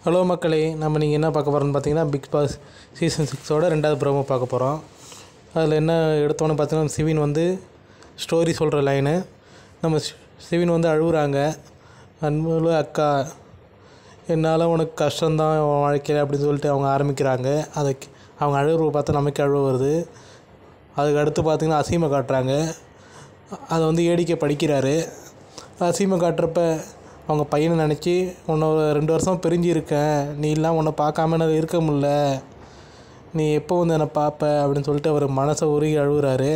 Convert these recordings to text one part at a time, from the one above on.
hello மக்களே நம்ம நீங்கள் என்ன பார்க்க போகிறோம்னு பார்த்தீங்கன்னா பிக் பாஸ் சீசன் சிக்ஸோட ரெண்டாவது ப்ரோமோ பார்க்க போகிறோம் அதில் என்ன எடுத்தோன்னு பார்த்தீங்கன்னா சிவின் வந்து ஸ்டோரி சொல்கிற லைனு நம்ம சி- சிவின் வந்து அழுகுறாங்க அன்புள்ள அக்கா என்னால் உனக்கு கஷ்டம்தான் உன் வாழ்க்கையில் அப்படின்னு சொல்லிட்டு அவங்க ஆரம்பிக்கிறாங்க அதை கே- அவங்க அழுகுறத பார்த்தா நமக்கு அழுவ வருது அதுக்கு அடுத்து பார்த்தீங்கன்னா அசீமை காட்டுறாங்க அதை வந்து ஏடிக்கை படிக்கிறாரு அசீமை காட்டுறப்ப அவங்க பையனை நினச்சி உன்னை ஒரு ரெண்டு வருஷம் பிரிஞ்சு இருக்கேன் நீ இல்லாமல் உன்னை பார்க்காம என்னால் இருக்க முடில நீ எப்போ வந்து என்னை பார்ப்ப அப்படின்னு சொல்லிட்டு அவர் மனசை உருகி அழுகுறாரு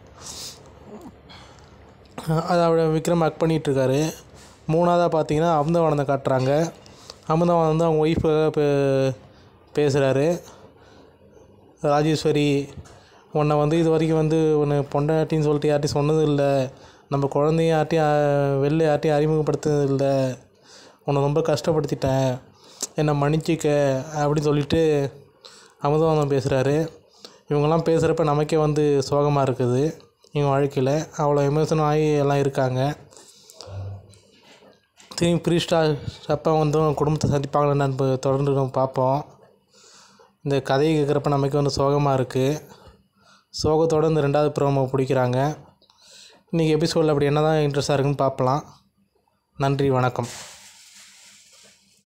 அதை அவட விக்ரம் அக் பண்ணிகிட்ருக்காரு மூணாவதாக பார்த்தீங்கன்னா அமுதவானந்தை காட்டுறாங்க அமுதவானந்த் வந்து அவங்க ஒய்ஃபுக்காக பே பேசுகிறாரு ராஜேஸ்வரி உன்னை வந்து இது வரைக்கும் வந்து உன்னை பொண்டாட்டின்னு சொல்லிட்டு யார்ட்டையும் சொன்னது இல்லை நம்ம குழந்தைய யார்ட்டையும் அஹ், வெளில யார்ட்டையும் அறிமுகப்படுத்துனது இல்லை உன்னை ரொம்ப கஷ்டப்படுத்திட்டேன் என்னை மன்னிச்சிக்க அப்படின்னு சொல்லிட்டு அமுதவாதம் பேசுகிறாரு இவங்கெல்லாம் பேசுகிறப்ப நமக்கே வந்து சோகமாக இருக்குது இவங்க வாழ்க்கையில் அவ்வளோ எமோஷனும் ஆகி எல்லாம் இருக்காங்க திரும்பி ப்ரீஸ்டா அப்போ வந்து அவங்க குடும்பத்தை சந்திப்பாங்களே நம்ம தொடர்ந்து நம்ம பார்ப்போம் இந்த கதையை கேட்குறப்ப நமக்கு வந்து சோகமாக இருக்குது சோகத்தோடு இந்த ரெண்டாவது ப்ரோமோ பிடிக்கிறாங்க இன்றைக்கி எபிசோடில் அப்படி என்ன தான் இன்ட்ரெஸ்ட்டாக இருக்குன்னு பார்க்கலாம் நன்றி வணக்கம்